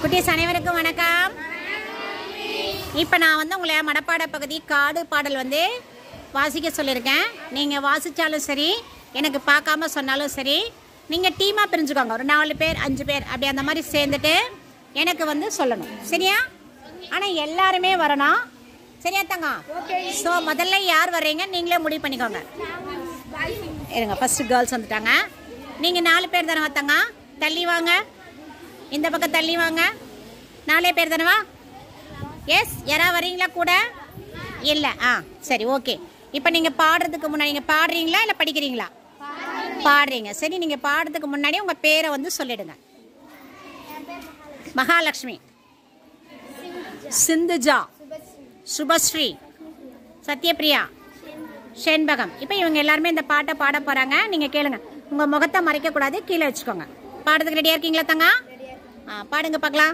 குட்டீஸ் அனைவருக்கும் வணக்கம் இப்போ நான் வந்து உங்களை மடப்பாட பகுதி காடு பாடல் வந்து வாசிக்க சொல்லியிருக்கேன் நீங்கள் வாசித்தாலும் சரி எனக்கு பார்க்காம சொன்னாலும் சரி நீங்கள் டீமாக பிரிஞ்சுக்கோங்க ஒரு நாலு பேர் அஞ்சு பேர் அப்படி அந்த மாதிரி சேர்ந்துட்டு எனக்கு வந்து சொல்லணும் சரியா ஆனால் எல்லாருமே வரணும் சரியா தங்க ஸோ முதல்ல யார் வர்றீங்க நீங்களே முடிவு பண்ணிக்கோங்க இருங்க ஃபஸ்ட்டு கேர்ள்ஸ் வந்துட்டாங்க நீங்கள் நாலு பேர் தானே வந்தாங்க தள்ளி வாங்க இந்த பக்கம் தள்ளி வாங்க நாலே பேர் தானவா எஸ் யாரா வரீங்களா கூட இல்லை ஆ சரி ஓகே இப்போ நீங்கள் பாடுறதுக்கு முன்னாடி நீங்கள் பாடுறீங்களா இல்லை படிக்கிறீங்களா பாடுறீங்க சரி நீங்கள் பாடுறதுக்கு முன்னாடி உங்கள் பேரை வந்து சொல்லிடுங்க மகாலட்சுமி சிந்துஜா சுபஸ்ரீ சத்யபிரியா ஷென்பகம் இப்போ இவங்க எல்லாருமே இந்த பாட்டை பாட போகிறாங்க நீங்கள் கேளுங்க உங்கள் முகத்தை மறைக்கக்கூடாது கீழே வச்சுக்கோங்க பாடுறதுக்கு ரெடியாக இருக்கீங்களா தங்க ஆ பாடுங்க பார்க்கலாம்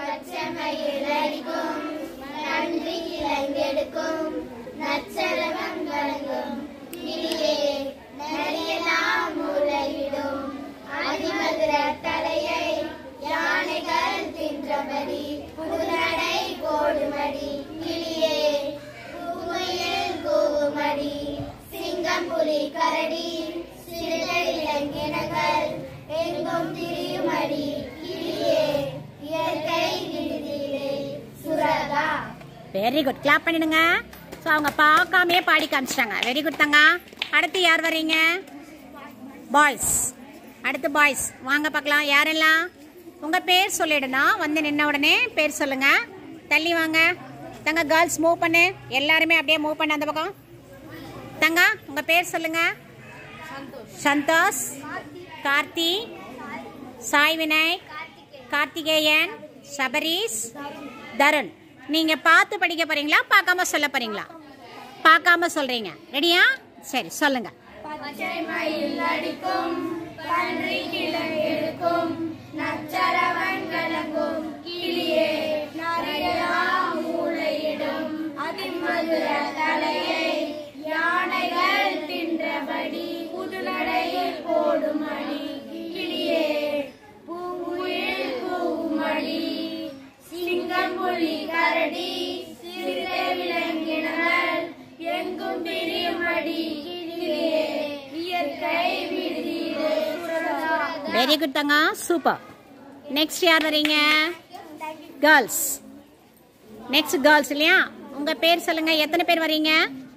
நன்றி இளங்கெடுக்கும் நச்சரவம் வழங்கும் கிளியே நரியெல்லாம் முளையிடும் அதிமதுர தலையை யானைகள் தின்றபடி புதுநடை போடுமடி கிளியே பூங்குயில் கூவுமடி சிங்கம் புலி கரடி சிறுத்தை இளங்கினங்கள் எங்கும் திரியுமடி கிளியே இயற்கை விடுதியிலே சுரதா வெரி குட் கிளாப் பண்ணிடுங்க ஸோ அவங்க பார்க்காமே பாடி காமிச்சிட்டாங்க வெரி குட் தங்க அடுத்து யார் வர்றீங்க பாய்ஸ் அடுத்து பாய்ஸ் வாங்க பார்க்கலாம் யாரெல்லாம் உங்கள் பேர் சொல்லிடணும் வந்து நின்ன உடனே பேர் சொல்லுங்க தள்ளி வாங்க தங்க கேர்ள்ஸ் மூவ் பண்ணு எல்லாருமே அப்படியே மூவ் பண்ணு அந்த பக்கம் தங்க உங்கள் பேர் சொல்லுங்க சந்தோஷ் கார்த்தி சாய் விநாயக் கார்த்திகேயன் சபரீஸ் தருண் நீங்க பார்த்து படிக்க போறீங்களா பார்க்காம சொல்ல போறீங்களா பார்க்காம சொல்றீங்க ரெடியா சரி சொல்லுங்க பச்சை மயில் அடிக்கும் பன்றி கிழங்கெடுக்கும் நச்சரவன் கலங்கும் கிளியே நரையெல்லாம் மூளையிடும் அதிமதுர தலையை யானைகள் தின்றபடி புதுநடையில் போடும் அடி கிளியே பூங்குயில் கூவுமடி சிங்கம் புலி கரடி சிறுத்தை விலங்கினங்கள் எங்கும் பிரியுமடி கிளியே இயற்கை விடுதியிலே சுரதா வெரி குட் தங்க சூப்பர் நெக்ஸ்ட் யார் வரீங்க கேர்ள்ஸ் நெக்ஸ்ட் கேர்ள்ஸ் இல்லையா உங்க பேர் சொல்லுங்க எத்தனை பேர் வரீங்க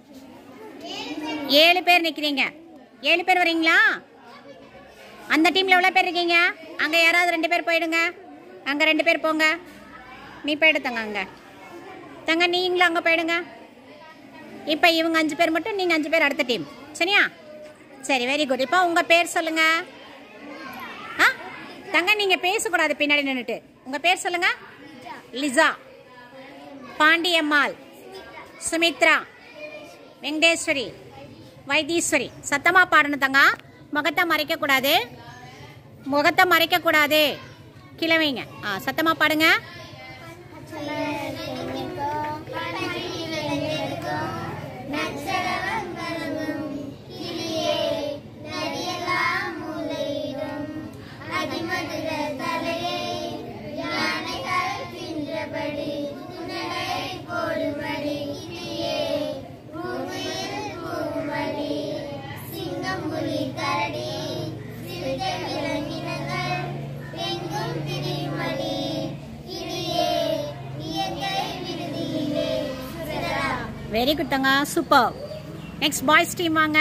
ஏழு பேர் நிக்கிறீங்க ஏழு பேர் வரீங்களா அந்த டீம்ல எவ்வளோ பேர் இருக்கீங்க அங்க யாராவது ரெண்டு பேர் போயிடுங்க அங்க ரெண்டு பேர் போங்க நீ போயிடு தங்க அங்க தங்க நீங்களும் அங்க போயிடுங்க இப்போ இவங்க அஞ்சு பேர் மட்டும் நீங்க அஞ்சு பேர் அடுத்த டீம் சரியா சரி வெரி குட் இப்போ உங்க பேர் சொல்லுங்க ஆ தங்க நீங்க பேசக்கூடாது பின்னாடி நின்றுட்டு உங்க பேர் சொல்லுங்க லிசா பாண்டியம்மாள் சுமித்ரா வெங்கடேஸ்வரி வைத்தீஸ்வரி சத்தமா பாடணும் தங்க முகத்தை மறைக்கக்கூடாது முகத்தை மறைக்கக்கூடாது கிழவைங்க ஆ சத்தமா பாடுங்க அதிமதுர தலையை யானைகள் தின்றபடி புனலை போடுமடி கிளியே பூமியில் பூமடி சிங்கம் புலி கரடி சிறுத்தை விலங்கினங்கள் எங்கும் திரிமடி கிளியே இயற்கை விடுதியிலே சுரதா வெரி குட் தங்க சூப்பர் நெக்ஸ்ட் பாய்ஸ் டீம் வாங்க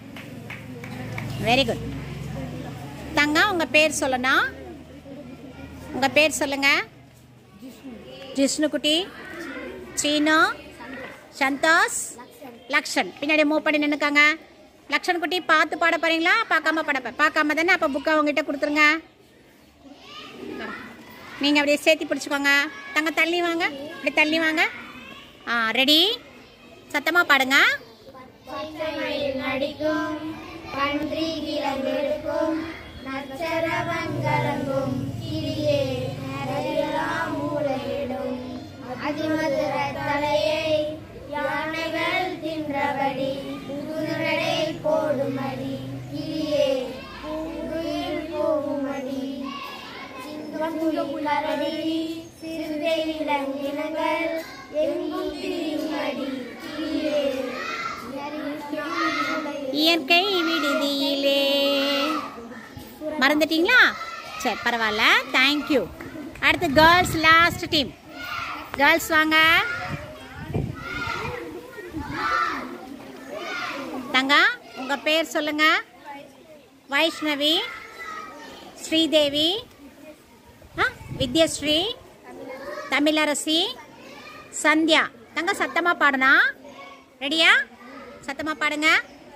வெரி குட் தங்க உங்க பேர் சொல்லணும் உங்க பேர் சொல்லுங்க ஜிஷ்ணுகுட்டி சீனு சந்தோஷ் லக்ஷன் பின்னாடி மூவ் பண்ணி நின்னுக்காங்க லக்ஷன் குட்டி பார்த்து பாட போறீங்களா பார்க்காம பாட போ- பார்க்காம தானே அப்போ புக்கை அவங்ககிட்ட கொடுத்துருங்க நீங்கள் அப்படியே சேர்த்து பிடிச்சிக்கோங்க தங்க தள்ளி வாங்க இப்படி தள்ளி வாங்க ஆ ரெடி சத்தமாக பாடுங்க பச்சைமயில் நடிக்கும் பன்றி கிழங்கெடுக்கும் நச்சரவன் கலங்கும் கிளியே நரையெல்லாம் மூளையிடும் அதிமதுர தலையை யானைகள் தின்றபடி புதுநடை போடுமடி கிளியே பூங்குயில் போகுமடி சிங்கப்புலி கரடி சிறுத்தை விலங்கினங்கள் எங்கும் திரியுமடி கீழே இயற்கை விடுதியிலே மறந்துட்டீங்களா சரி பரவாயில்ல தேங்க்யூ அடுத்து கேர்ள்ஸ் லாஸ்ட் டீம் கேர்ள்ஸ் வாங்க தங்கா உங்கள் பேர் சொல்லுங்க வைஷ்ணவி ஸ்ரீதேவி ஆ வித்யஸ்ரீ தமிழரசி சந்தியா தங்க சத்தமாக பாடுனா ரெடியா சத்தமாக பாடுங்க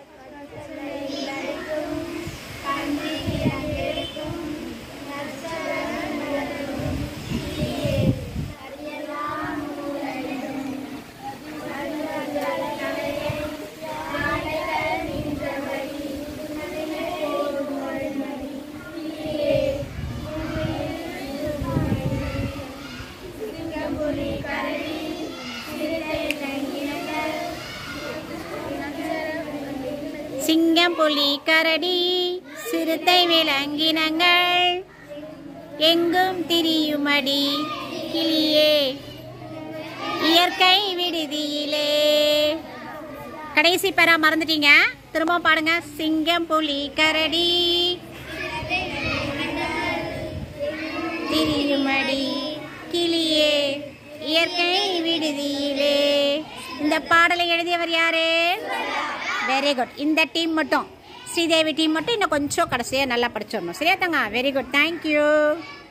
சிங்கம் புலி கரடி சிறுத்தை விலங்கினங்கள் எங்கும் திரியுமடி கிளியே இயற்கை விடுதியிலே கடைசி பேரா மறந்துட்டீங்க திரும்ப பாடுங்க சிங்கம் புலி கரடி திரியுமடி கிளியே இயற்கை விடுதியிலே இந்த பாடலை எழுதியவர் யாரு வெரி குட் இந்த டீம் மட்டும் ஸ்ரீதேவி டீம் மட்டும் இன்னும் கொஞ்சம் கடைசியாக நல்லா படிச்சிடணும் சரியா தங்க வெரி குட் தேங்க்யூ